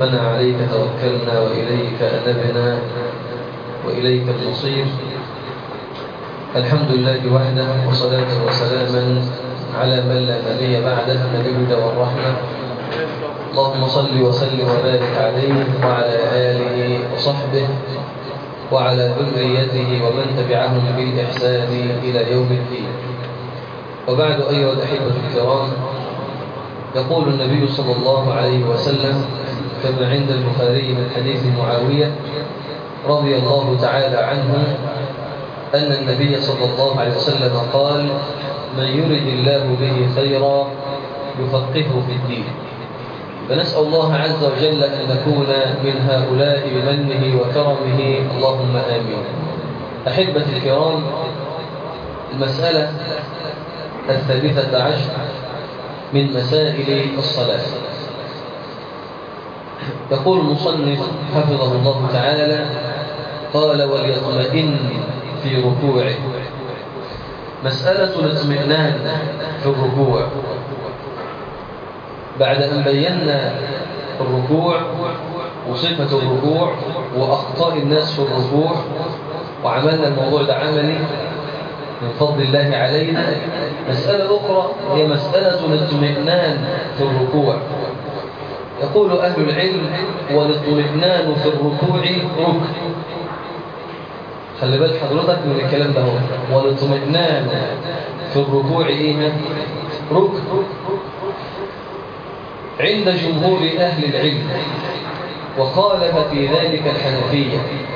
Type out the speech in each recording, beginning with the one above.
ربنا عليك توكلنا وإليك أنبنا وإليك المصير الحمد لله وحده وصلاة وسلاما على من لا نبي بعده نبي الهدى والرحمة اللهم صل وسلم وبارك عليه وعلى آله وصحبه وعلى ذريته ومن تبعهم بالإحسان إلى يوم الدين وبعد أيها الأحبة الكرام يقول النبي صلى الله عليه وسلم كما عند البخاري من حديث معاوية رضي الله تعالى عنه أن النبي صلى الله عليه وسلم قال من يرد الله به خيرا يفقهه في الدين فنسأل الله عز وجل أن نكون من هؤلاء بمنه وكرمه اللهم آمين أحبتي الكرام المسألة الثالثة عشر من مسائل الصلاة يقول المصنف حفظه الله تعالى قال وليطمئن في ركوعه مسألة الاطمئنان في الركوع بعد أن بينا الركوع وصفة الركوع وأخطاء الناس في الركوع وعملنا الموضوع ده عملي من فضل الله علينا مسألة أخرى هي مسألة الاطمئنان في الركوع يقول أهل العلم والاطمئنان في الركوع ركن خلي بالك حضرتك من الكلام ده هو والاطمئنان في الركوع ايه ركن عند جمهور أهل العلم وخالف في ذلك الحنفية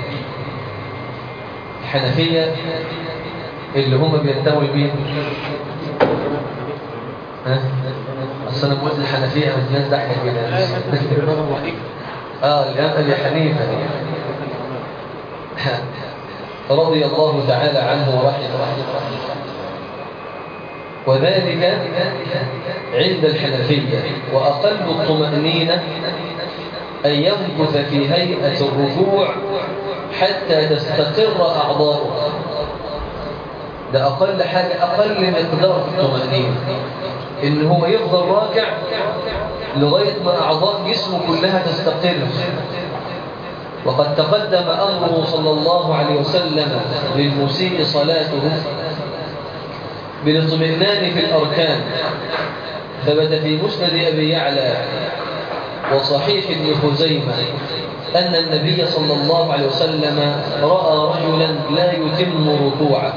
الحنفية اللي هم بينتموا لمين ها اصل انا قلت الحنفيه من الناس ضحك كده اه الامام ابي حنيفه رضي الله تعالى عنه ورحمه وذلك عند الحنفيه واقل الطمانينه ان يمكث في هيئه الركوع حتى تستقر اعضاؤه ده أقل حاجة أقل مقدار في الطمأنينة إن هو يفضل راكع لغاية ما أعضاء جسمه كلها تستقر وقد تقدم أمره صلى الله عليه وسلم للمسيء صلاته بالاطمئنان في الأركان ثبت في مسند أبي يعلى وصحيح ابن خزيمة أن النبي صلى الله عليه وسلم رأى رجلا لا يتم ركوعه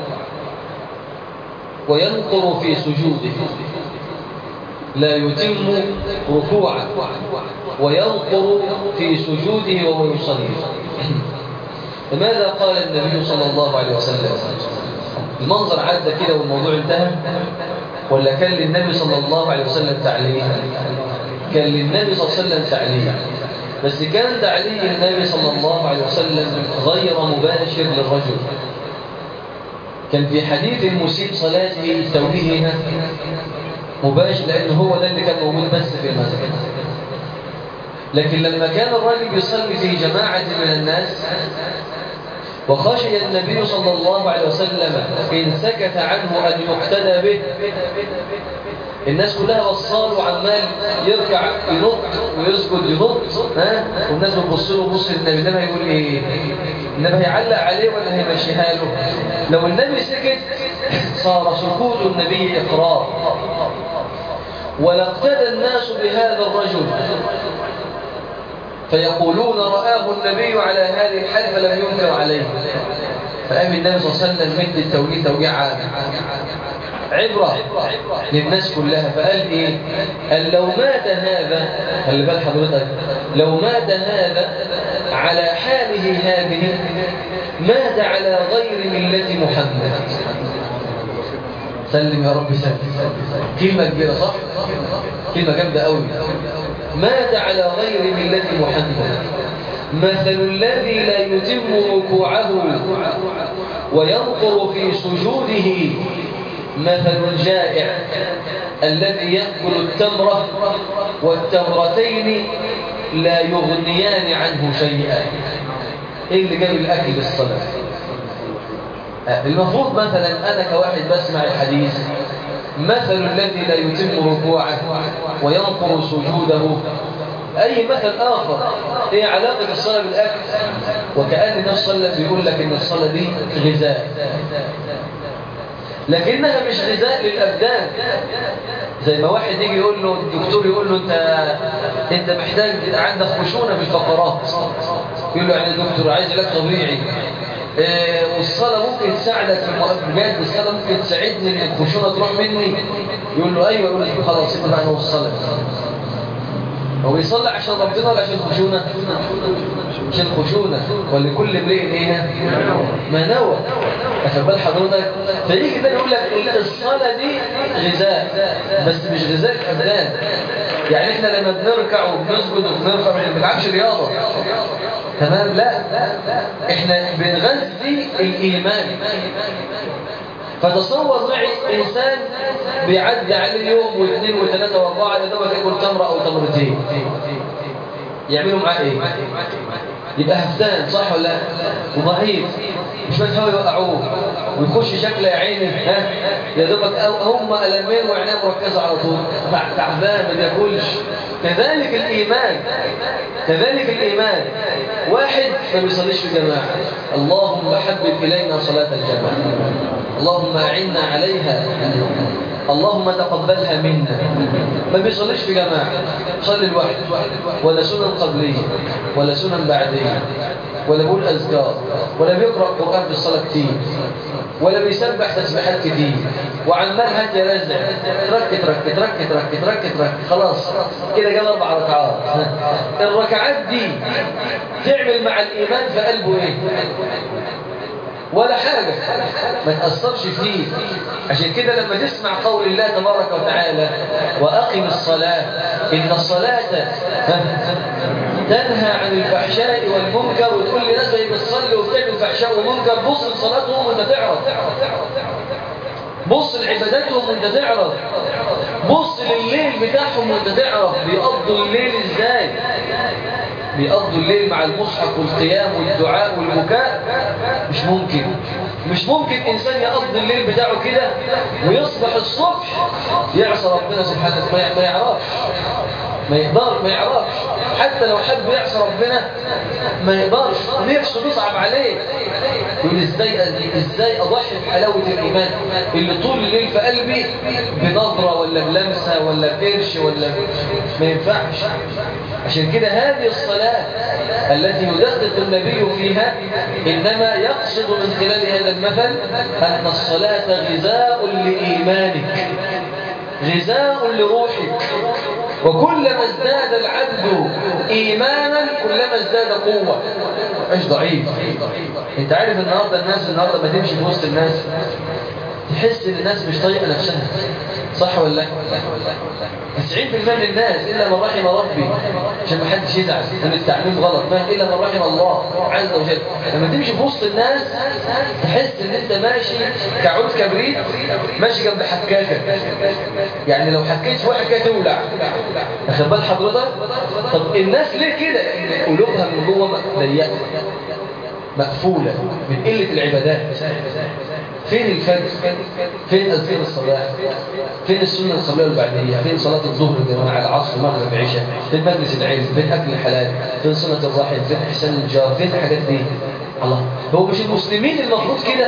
وينقر في سجوده لا يتم ركوعا وينقر في سجوده وهو يصلي لماذا قال النبي صلى الله عليه وسلم المنظر عدى كده والموضوع انتهى ولا كان للنبي صلى الله عليه وسلم تعليم كان للنبي صلى الله عليه وسلم تعليم بس كان تعليم النبي صلى الله عليه وسلم غير مباشر للرجل كان في حديث المسيء صلاته التوجيه هنا مباشر لأنه هو ده اللي كان موجود بس في المسجد لكن لما كان الراجل يصلي في جماعة من الناس وخشي النبي صلى الله عليه وسلم إن سكت عنه أن يقتدى به الناس كلها وصاله عمال يركع ينط ويسجد ينط ها والناس بتبص له بص النبي ده هيقول ايه النبي هيعلق عليه ولا هيمشيها له لو النبي سكت صار سكوت النبي اقرار ولاقتدى الناس بهذا الرجل فيقولون رآه النبي على هذه الحال فلم ينكر عليه فقام النبي صلى الله عليه وسلم مد التوجيه توجيه عام عبرة للناس كلها فقال ايه قال لو مات هذا خلي بال حضرتك لو مات هذا على حاله هذه مات على غير ملة محمد سلم يا رب سلم كلمة كبيرة صح كلمة جامدة قوي مات على غير ملة محمد مثل الذي لا يتم ركوعه وينقر في سجوده مثل الجائع الذي يأكل التمرة والتمرتين لا يغنيان عنه شيئا ايه اللي جاب الاكل بالصلاه المفروض مثلا انا كواحد بسمع الحديث مثل الذي لا يتم ركوعه وينقر سجوده أي مثل آخر إيه علاقة الصلاة بالأكل وكأن النبي صلى الله عليه وسلم بيقول لك إن الصلاة دي غذاء لكنها مش غذاء للأبدان زي ما واحد يجي يقول له الدكتور يقول له انت انت محتاج عندك خشونه في الفقرات يقول له يعني يا دكتور عايز علاج طبيعي إيه والصلاه ممكن تساعدك في المقابلات الصلاه ممكن تساعدني ان الخشونه تروح مني يقول له ايوه يقول له خلاص يبقى معنى الصلاه هو بيصلي عشان ربنا ولا عشان خشونه عشان خشونه ولكل امرئ ايه ما نوى اخد بال حضرتك فيجي ده يقول لك الصلاه دي غذاء بس مش غذاء الابدان يعني احنا لما بنركع وبنسجد وبنرفع ما بنلعبش رياضه تمام لا احنا بنغذي الايمان فتصور معي إنسان بيعدي عليه يوم واثنين وثلاثة واربعة لدوبك ياكل تمرة أو تمرتين يعملوا معاه إيه؟ يبقى هفتان صح ولا لا؟ وضعيف مش هوا يوقعوه ويخش شكله يا عيني ها يا دوبك هم ألمين وعينيه مركزة على طول تعبان ما بياكلش كذلك الإيمان كذلك الإيمان واحد ما بيصليش في جماعة اللهم حبب إلينا صلاة الجماعة اللهم أعنا عليها اللهم تقبلها منا ما بيصليش في جماعة صلي لوحده ولا سنن قبلية ولا سنن بعدية ولا بيقول أذكار ولا بيقرأ قرآن في الصلاة كتير ولا بيسبح تسبيحات كتير وعمال هات يا رزع ترك ترك ترك ترك ترك ترك خلاص كده جاب اربع ركعات الركعات دي تعمل مع الايمان في قلبه ايه ولا حاجة ما تأثرش فيه عشان كده لما تسمع قول الله تبارك وتعالى وأقم الصلاة إن الصلاة تنهى عن الفحشاء والمنكر وتقول لناس هي بتصلي وبتعمل فحشاء ومنكر بص لصلاتهم وانت تعرف بص لعباداتهم وانت تعرف بص لليل بتاعهم وانت تعرف بيقضوا الليل ازاي بيقضوا الليل مع المصحف والقيام والدعاء والبكاء مش ممكن مش ممكن إنسان يقضي الليل بتاعه كده ويصبح الصبح يعصى ربنا سبحانه ما يعرفش ما يقدر ما يعرفش حتى لو حب يعصى ربنا ما يقدرش نفسه بيصعب عليه يقول ازاي ازاي اضحي بحلاوه الايمان اللي طول الليل في قلبي بنظره ولا بلمسه ولا بقرش ولا ما ينفعش عشان كده هذه الصلاه التي يدقق النبي فيها انما يقصد من خلال هذا المثل ان الصلاه غذاء لايمانك غذاء لروحك وكلما ازداد العبد إيمانا كلما ازداد قوة مش ضعيف انت عارف النهاردة الناس النهاردة ما تمشي في وسط الناس تحس ان الناس مش طايقة نفسها صح ولا لا 90% من الناس إلا من رحم ربي عشان ما حدش يزعل ان التعليم غلط ما إلا من رحم الله عز وجل لما تمشي في وسط الناس تحس ان انت ماشي كعود كبريت ماشي جنب حكاكة يعني لو حكيت في واحد كده تولع اخد بال حضرتك طب الناس ليه كده قلوبها من جوه ضيقه مقفولة من قلة العبادات فين الفجر فين أذكار الصباح فين السنة القبلية والبعدية فين صلاة الظهر الجماعة العصر المغرب العشاء فين مجلس العلم فين أكل الحلال فين صلة الرحم فين إحسان الجار فين الحاجات دي الله هو مش المسلمين المفروض كده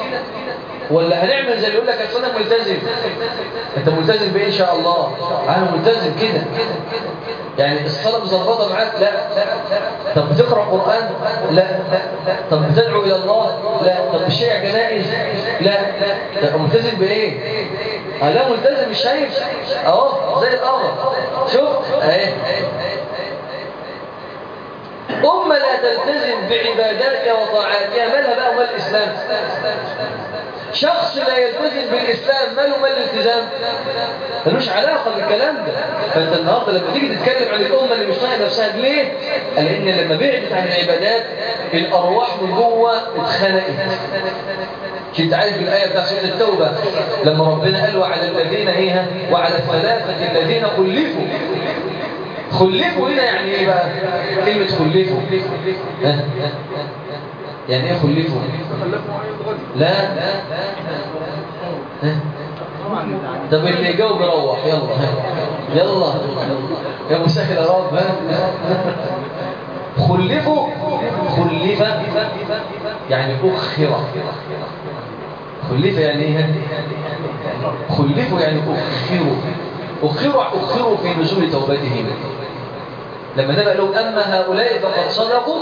ولا هنعمل زي اللي يقول لك اصل انا ملتزم انت ملتزم بايه ان شاء الله انا ملتزم كده يعني الصلاه مظبطه معاك لا طب بتقرا قران لا طب بتدعو الى الله لا طب بتشيع جنائز لا طب ملتزم بايه لا ملتزم مش شايف اهو زي القمر شوف اهي أمة لا تلتزم بعباداتها وطاعاتها مالها بقى ومال الإسلام شخص لا يلتزم بالإسلام ماله مال الالتزام ملوش علاقة بالكلام ده فأنت النهاردة لما تيجي تتكلم عن الأمة اللي مش طايقة نفسها ليه؟ لأن لما بعدت عن العبادات الأرواح من جوه اتخنقت كنت عارف الآية بتاع سورة التوبة لما ربنا قال وعلى الذين هيها وعلى الثلاثة الذين خلفوا خلفوا هنا يعني ايه بقى كلمة خلفوا ها؟ يعني ايه خلفوا لا ها؟ طب اللي يجاوب يروح يلا يلا يا مسهل يا رب ها؟ خلفوا خلف يعني أخر خلف يعني ايه خلفوا يعني أخروا أخروا أخروا في نزول توبتهم لما نبقى لهم أما هؤلاء فقد صدقوا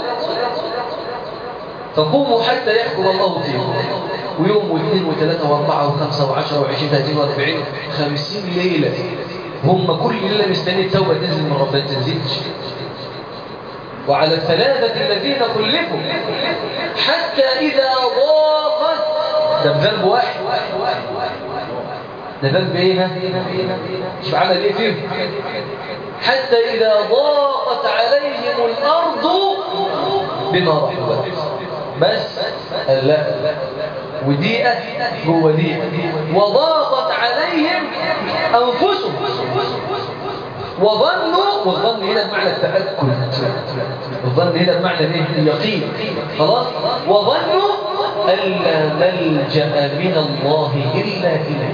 فقوموا حتى يحكم الله فيهم ويوم واثنين وثلاثة واربعة وخمسة وعشرة وعشرين ثلاثين واربعين خمسين ليلة هم كل ليلة مستني التوبة تنزل من ربنا تنزلش وعلى الثلاثة الذين خلفوا حتى إذا ضاقت ده بذنب واحد ده ذنب ايه مش عمل ايه فيهم حتى إذا ضاقت عليهم الأرض بما رحبت بس قال لا وديئة جوه ديئة وضاقت عليهم أنفسهم وظنوا والظن هنا بمعنى التأكد الظن هنا بمعنى ايه اليقين خلاص وظنوا أن لا ملجأ من الله إلا إليه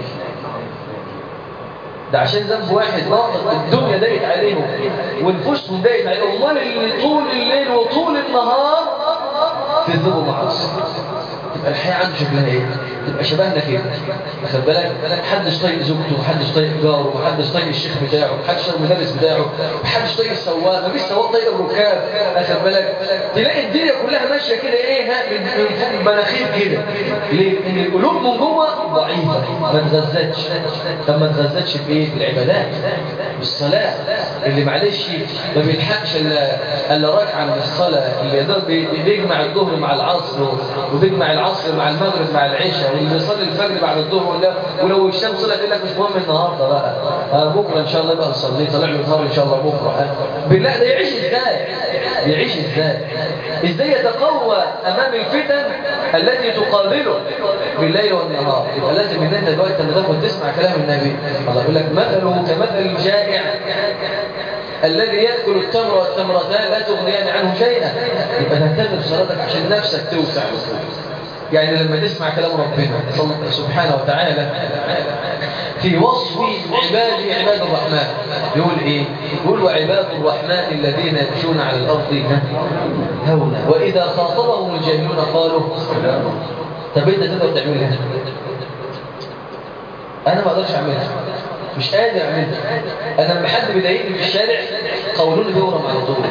ده عشان ذنب واحد ناقص الدنيا ضايقت عليهم ونفوسهم ضايقت عليهم امال اللي طول الليل وطول النهار في الذنوب معاصي تبقى الحياه عنده شكلها ايه تبقى شبهنا كده واخد بالك محدش طايق زوجته محدش طايق جاره محدش طايق الشيخ بتاعه محدش طايق المدرس بتاعه محدش طايق السواق مفيش سواق طايق الركاب واخد بالك تلاقي الدنيا كلها ماشيه كده ايه ها من من فوق المناخير كده ليه ان القلوب من جوه ضعيفه ما اتغذتش طب ما اتغذتش بايه بالعبادات بالصلاه اللي معلش ما بيلحقش الا الا ركعه من الصلاه اللي يقدر بيجمع الظهر مع العصر وبيجمع العصر مع المغرب مع العشاء واللي بيصلي الفجر بعد الظهر ولا ولو الشمس طلعت يقول لك مش مهم النهارده بقى آه بكره ان شاء الله بقى نصلي طلع له نهار ان شاء الله بكره آه. بالله ده يعيش ازاي يعيش ازاي ازاي يتقوى امام الفتن التي تقابله بالليل والنهار يبقى لازم ان انت دلوقتي لما تاخد تسمع كلام النبي الله يقول لك مثله كمثل الجائع الذي يأكل التمر والتمرتان لا تغنيان عنه شيئا يبقى تهتم بصلاتك عشان نفسك توسع يعني لما تسمع كلام ربنا سبحانه وتعالى في وصف عباده عباد الرحمن يقول ايه يقول وعباد الرحمن الذين يمشون على الارض هونا واذا خاطبهم الجاهلون قالوا طب انت تقدر تعملها انا ما اقدرش اعملها مش قادر اعملها انا لما حد بيضايقني في الشارع قولوني بيورم على طول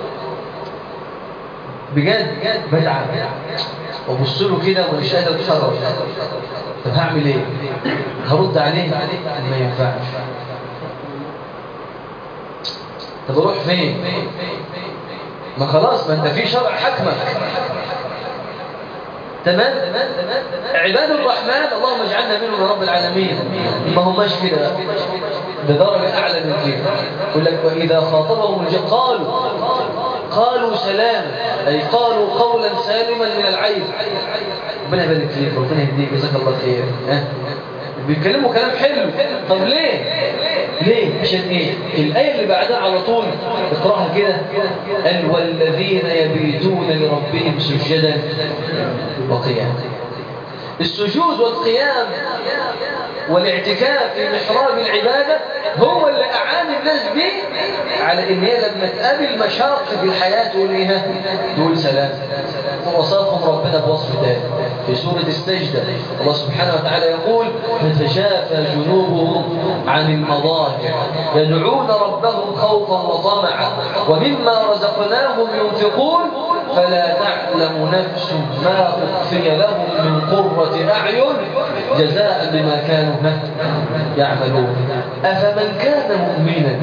بجد بتعب وابص له كده ومش قادر اتحرك طب هعمل ايه هرد عليه ما ينفعش طب اروح فين ما خلاص ما انت في شرع حكمك تمام عباد الرحمن اللهم اجعلنا منهم يا رب العالمين ما هماش كده ده درجه اعلى من كده يقول لك واذا خاطبهم الجن قالوا قالوا سلام اي قالوا قولا سالما من العيب ربنا يبارك فيك ربنا يهديك جزاك الله خير ها بيتكلموا كلام حلو طب ليه ليه عشان ايه الايه اللي بعدها على طول اقراها كده قال والذين يبيتون لربهم سجدا وقياما السجود والقيام والاعتكاف في محراب العبادة هو اللي أعان الناس به على إن هي لما تقابل مشاق في الحياة تقول إيه تقول سلام ووصفهم ربنا بوصف ذلك في سورة السجدة الله سبحانه وتعالى يقول تتجافى جنوبهم عن المضاجع يدعون ربهم خوفا وطمعا ومما رزقناهم ينفقون فلا تعلم نفس ما أخفي لهم من قرة أعين جزاء بما كانوا يعملون أفمن كان مؤمنا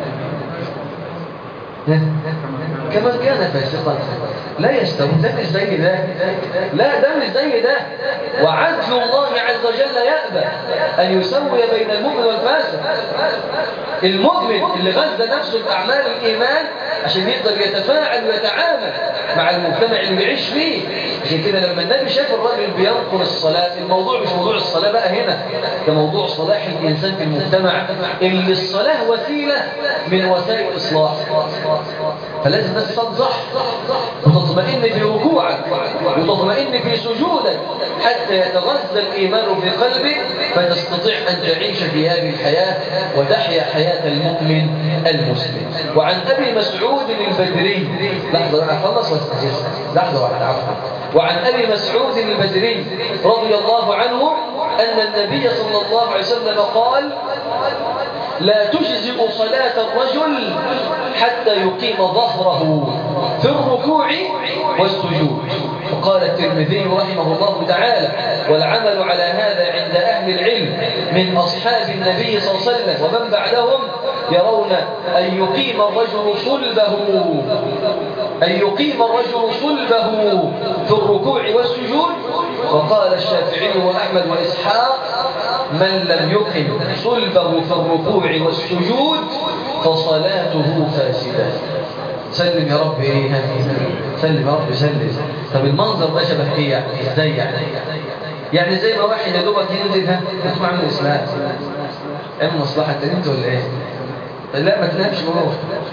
كمن كان فاسقا لا يستوي ده مش زي ده لا ده مش زي ده وعدل الله عز وجل يأبى أن يسوي بين المؤمن والفاسق المؤمن اللي غذى نفسه بأعمال الإيمان عشان يقدر يتفاعل ويتعامل مع المجتمع اللي بيعيش فيه عشان كده لما النبي شاف الراجل بينقر الصلاة الموضوع مش موضوع الصلاة بقى هنا ده موضوع صلاح الإنسان في المجتمع اللي الصلاة وسيلة من وسائل الإصلاح فلازم الناس تصح وتطمئن في ركوعك وتطمئن في سجودك حتى يتغذى الإيمان في قلبك فتستطيع أن تعيش في هذه الحياة وتحيا حياة المؤمن المسلم وعن أبي مسعود البدري لحظة بقى خلص واستجلس لحظة واحدة عفوا وعن أبي مسعود البدري رضي الله عنه أن النبي صلى الله عليه وسلم قال لا تجزئ صلاة الرجل حتى يقيم ظهره في الركوع والسجود وقال الترمذي رحمه الله تعالى والعمل على هذا عند أهل العلم من أصحاب النبي صلى الله عليه وسلم ومن بعدهم يرون أن يقيم الرجل صلبه أن يقيم الرجل صلبه في الركوع والسجود وقال الشافعي وأحمد وإسحاق من لم يقم صلبه في الركوع والسجود فصلاته فاسدة سلم يا رب ايه سلم يا رب سلم طب المنظر ده شبه ايه يعني ازاي يعني يعني زي ما واحد يا دوبك ينزل ها انتوا عامل اسلام ايه مصلحه انت انت ولا ايه لا ما تنامش وروح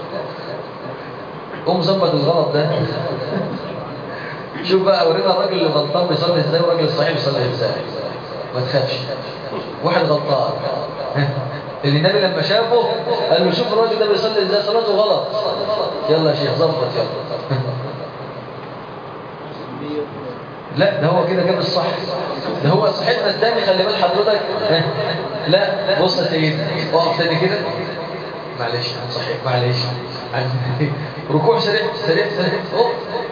قوم ظبط الغلط ده شوف بقى ورينا الراجل اللي غلطان بيصلي ازاي والراجل الصحيح بيصلي ازاي ما تخافش واحد غلطان اللي النبي لما شافه قال له شوف الراجل ده بيصلي ازاي صلاته غلط يلا يا شيخ ظبط يلا لا ده هو كده جاب الصح ده هو صاحبنا الثاني خلي بال حضرتك لا بص يا سيدي اقف تاني كده معلش صحيح معلش ركوع سريع سريع سريع أوه.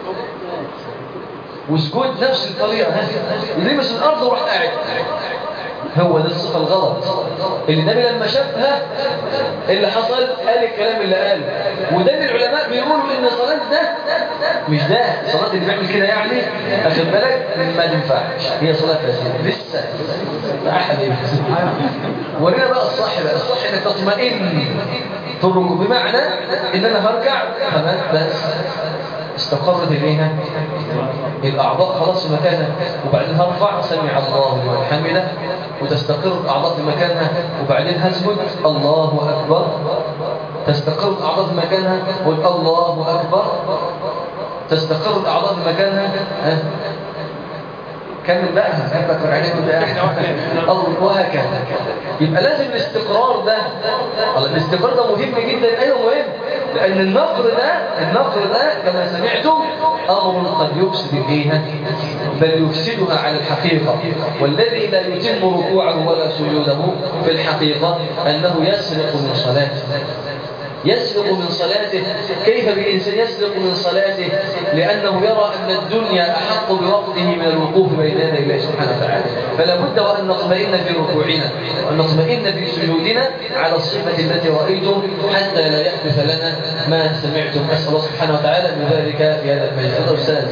وسجود نفس الطريقه يلمس الارض وراح قاعد هو ده الصفه الغلط اللي النبي لما شافها اللي حصل قال الكلام اللي قاله وده اللي العلماء بيقولوا ان صلاه ده مش ده صلاه اللي بيعمل كده يعني اخد بالك ما تنفعش هي صلاه فاسده لسه يا حبيبي ورينا بقى الصح بقى الصح انك تطمئن في الركوع بمعنى ان انا هركع تمام بس استقرت اليها الاعضاء خلاص في مكانها وبعدين هرفع سمع الله لمن حمده وتستقر الاعضاء في مكانها وبعدين هسجد الله اكبر تستقر الاعضاء في مكانها قل الله اكبر تستقر الاعضاء في مكانها ها كمل بقى هبك عليكم وهكذا يبقى لازم الاستقرار ده الاستقرار ده مهم جدا ايوه مهم لان النقر ده النقر ده كما سمعتم امر قد يفسد الايه بل يفسدها على الحقيقه والذي لا يتم ركوعه ولا سجوده في الحقيقه انه يسرق من صلاته يسرق من صلاته كيف بالإنسان يسرق من صلاته لأنه يرى أن الدنيا أحق بوقته من الوقوف بين يدي الله سبحانه وتعالى فلا بد وأن نطمئن في ركوعنا وأن نطمئن في سجودنا على الصفة التي رأيتم حتى لا يحدث لنا ما سمعتم أسأل الله سبحانه وتعالى من ذلك في هذا المجلس أستاذ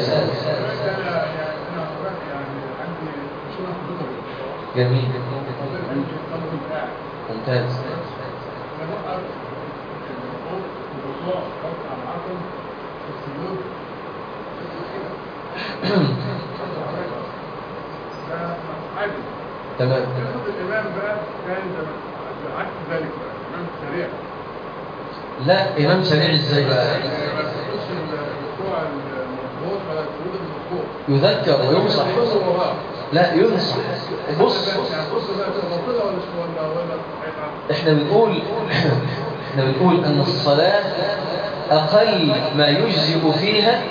جميل ممتاز تمام الإمام بقى كان عكس ذلك بقى إمام سريع لا إمام سريع إزاي بقى بص الركوع المضبوط على السجود المضبوط يذكر وينصح بص وراء لا ينصح بص يعني بص بقى موجودة ولا ولا ولا صحيحة؟ احنا بنقول احنا بنقول ان الصلاة اقل ما يجزئ فيها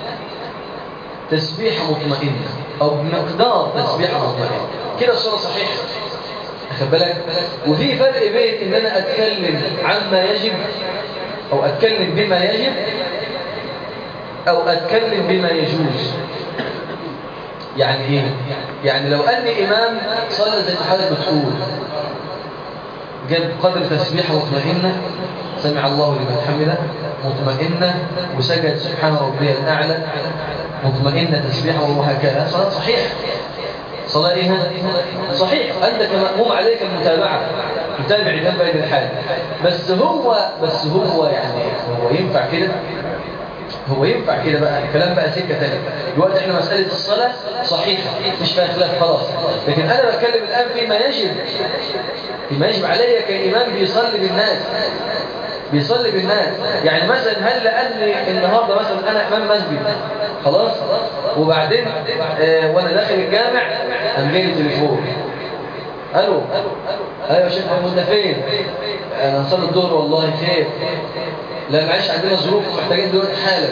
تسبيحة مطمئنة او مقدار تسبيحة مطمئنة كده الصلاة صحيحة اخد بالك وفي فرق بين ان انا اتكلم عما يجب او اتكلم بما يجب او اتكلم بما يجوز يعني ايه يعني لو اني امام صلى زي ما حضرتك بتقول جاب قدر تسبيحه مطمئنه سمع الله لمن حمده مطمئنه وسجد سبحان ربي الاعلى مطمئنه تسبيحه وهكذا صلاه صحيحه صلاه ايه صحيح انت كماموم عليك المتابعه تتابع الامام بين الحال بس هو بس هو يعني هو ينفع كده هو ينفع كده بقى الكلام بقى سكه ثانيه دلوقتي احنا مساله الصلاه صحيحه مش فيها خلاف خلاص لكن انا بتكلم الان فيما يجب فيما يجب علي كامام بيصلي بالناس بيصلي بالناس يعني مثلا هل لأني النهاردة مثلا أنا إمام مسجد خلاص وبعدين آه وأنا داخل الجامع قام جاي لي تليفون ألو أيوة يا شيخ محمود ده فين؟ أنا هصلي الظهر والله خير لا معلش عندنا ظروف محتاجين دلوقتي حالا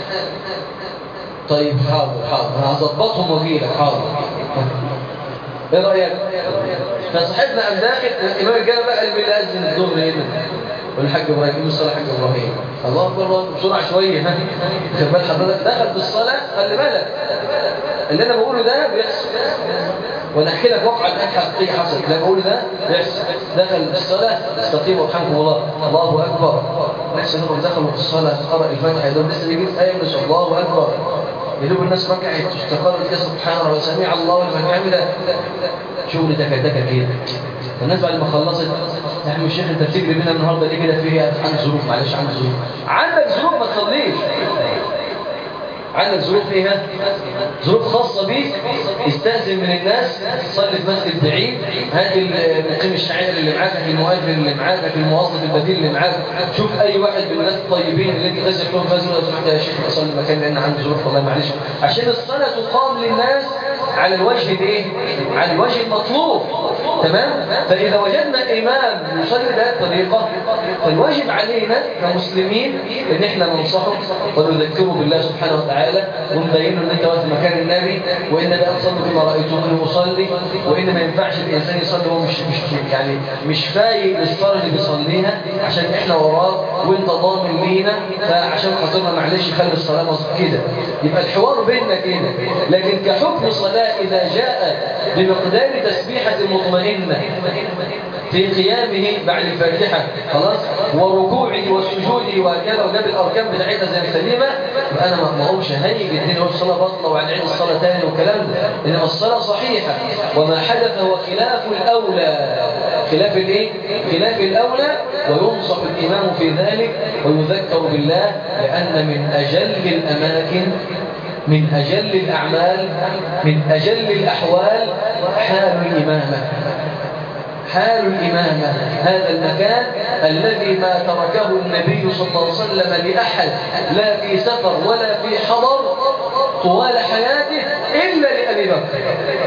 طيب حاضر حاضر انا هظبطهم واجي لك حاضر ايه رايك فصاحبنا قام داخل الامام الجامع بقى اللي بيأذن الظهر هنا والحاج ابراهيم يقول الصلاه حاج ابراهيم الله اكبر الله بسرعه شويه ها خد بال حضرتك دخل في الصلاه خلي بالك اللي انا بقوله ده بيحصل وانا احكي لك واقعا الان حقيقيه حصلت اللي بقوله ده بيحصل دخل في الصلاه استقيم وارحمكم الله الله اكبر نفس انهم دخلوا في الصلاه قرأ الفاتحه يدوم لسه بيجيب ايه من الله اكبر يدوب الناس ركعت استقرت كده سبحان الله وسميع الله لمن حمده شغل تكتكه كده فالناس بعد ما خلصت يا عم الشيخ انت بتجري بينا النهارده ليه كده في ايه عندك ظروف معلش عندك ظروف عندك ظروف ما تصليش عندك ظروف ايه ها؟ ظروف خاصة بيك استأذن من الناس صلي في مسجد بعيد هات المقيم الشعير اللي معاك هات المؤذن اللي معاك هات الموظف البديل اللي معاك شوف اي واحد من الناس الطيبين اللي انت تثق لهم فازل لو سمحت يا شيخ اصلي المكان لان عندي ظروف والله معلش عشان الصلاة تقام للناس على الوجه الايه؟ على الوجه المطلوب تمام؟ فإذا وجدنا إمام يصلي بهذه الطريقة فالواجب علينا كمسلمين إن احنا ننصحه ونذكره بالله سبحانه وتعالى ونبين له ان انت واقف مكان النبي وان بقى تصلي كما رايتموني اصلي وان ما ينفعش الانسان يصلي وهو مش مش يعني مش فايق للصلاه اللي بيصليها عشان احنا وراه وانت ضامن لينا فعشان خاطرنا معلش خلي الصلاه مظبوط كده يبقى الحوار بيننا كده لكن كحكم صلاه اذا جاء بمقدار تسبيحه مطمئنه في قيامه بعد الفاتحة خلاص وركوعه وسجوده وكذا وجاب الأركان بتاعتها زي السليمة يبقى أنا ما أقومش هيج الدين أقول الصلاة بطلة وهنعيد الصلاة تاني والكلام ده إنما الصلاة صحيحة وما حدث هو خلاف الأولى خلاف الإيه؟ خلاف الأولى وينصح الإمام في ذلك ويذكر بالله لأن من أجل الأماكن من أجل الأعمال من أجل الأحوال حال الإمامة حال الإمامة هذا المكان الذي ما تركه النبي صلى الله عليه وسلم لأحد لا في سفر ولا في حضر طوال حياته إلا لأبي بكر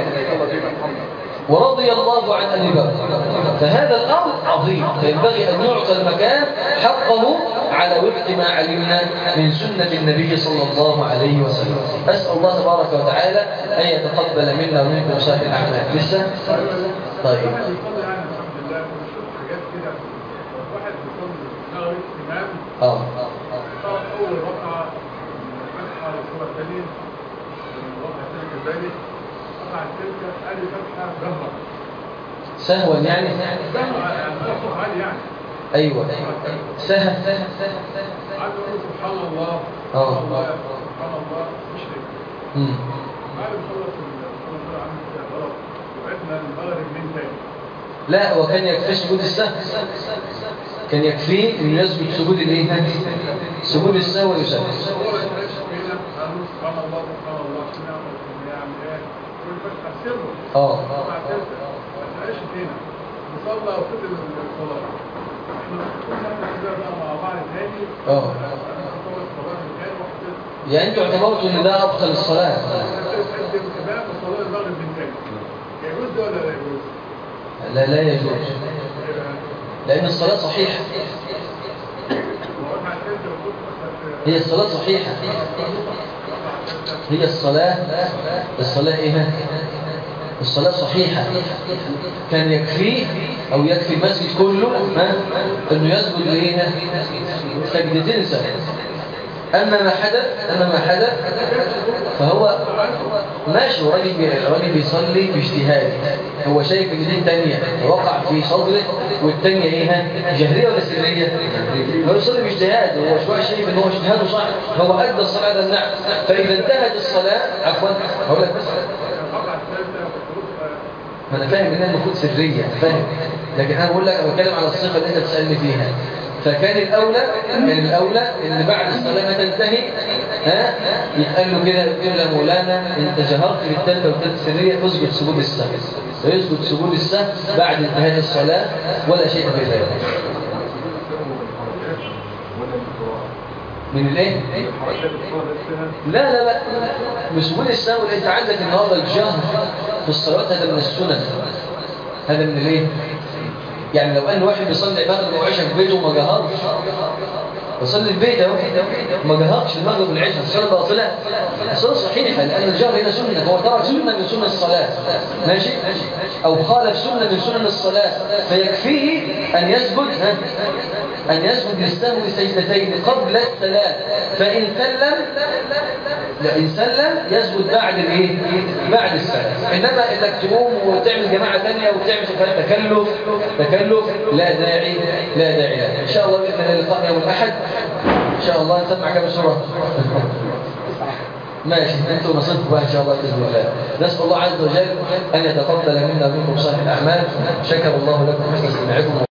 ورضي الله عن أبي بكر فهذا الأمر عظيم فينبغي أن يعطى المكان حقه على وفق ما علمنا من سنة النبي صلى الله عليه وسلم أسأل الله تبارك وتعالى أن يتقبل منا ومنكم صالح الأعمال لسه؟ طيب بيصلي يعني الحمد لله بنشوف حاجات كده واحد بيصلي مغرب إمام اه صار أول ركعة فتحة للصورة الثانية الركعة الثانية كذلك الركعة الثالثة قال فتحة جهرة سهوا يعني جهرة يعني صوت عالي يعني أيوة سهل قعد يقول سبحان الله آه. سبحان الله سبحان الله مشرك مم. بعد ما خلص الصلاة الأولى عمل كده غلط وعدنا المغرب من تاني لا وكان يكفي سجود السهو كان يكفيه انه يسجد سجود الايه سجود السهو ويسلم هو ما يفرقش فينا قالوا سبحان الله سبحان الله شو نعمل نعمل ايه كل فتحة سره اه ركعة ثالثة ما تفرقش فينا وصلى وفضل الصلاة احنا كنا كده بقى مع بعض تاني اه انا اصور الصلاة تاني وحطيت يعني انتوا اعتبرتوا ان ده ابطل الصلاه قدم كمان وصلاة المغرب من تاني يجوز ده ولا لا يجوز؟ لا لا يجوز لان الصلاه صحيحه وركعة ثالثة وكنت هي الصلاه صحيحه هي الصلاه الصلاه ايه الصلاه صحيحه كان يكفيه او يكفي المسجد كله ها انه يسجد لايه سجدتين سهل اما ما حدث اما ما حدث فهو ماشي هو راجل بي- راجل بيصلي باجتهاد هو شايف ان دي الثانيه وقع في صدره والثانيه ايه ها؟ جهريه ولا سريه هو يصلي باجتهاد هو شويه شايف ان هو اجتهاده صح هو ادى الصلاه ده النعم فاذا انتهت الصلاه عفوا هقول لك بس الركعة الثالثة وكنت ما انا فاهم انها المفروض سريه فاهم لكن انا بقول لك انا بتكلم على الصفه اللي انت بتسالني فيها فكان الاولى كان الاولى ان بعد الصلاه ما تنتهي ها يتقال له كده يقول له يا مولانا انت جهرت بالثالثه والثالثه سريه اسجد سجود السهو فيسجد سجود السهو بعد انتهاء الصلاه ولا شيء في ذلك من الايه حركات الصلاة نفسها لا لا لا مش سهول السهو انت عندك النهارده الجهر في الصلوات هذا من السنن هذا من الايه يعني لو ان واحد بيصلي المغرب وعشاء في بيته وما جهرش بيصلي البيت اهو ما جهرش المغرب والعشاء الصلاه باطله الصلاه صحيحه لان الجهر هنا سنه هو ترك سنه من سنن الصلاه ماشي او خالف سنه من سنن الصلاه فيكفيه ان يسجد ها أن يسجد للسهو سجدتين قبل السلام فإن سلم لا إن سلم يسجد بعد الايه بعد السلام إنما إنك تقوم وتعمل جماعة ثانية وتعمل تكلف تكلف لا داعي لا داعي له إن شاء الله بإذن الله لقاء يوم الأحد إن شاء الله نسمع كم سورة ماشي انتوا نصيبكم بقى ان شاء الله باذن الله نسال الله عز وجل ان يتقبل منا ومنكم صالح الاعمال شكر الله لكم حسن استماعكم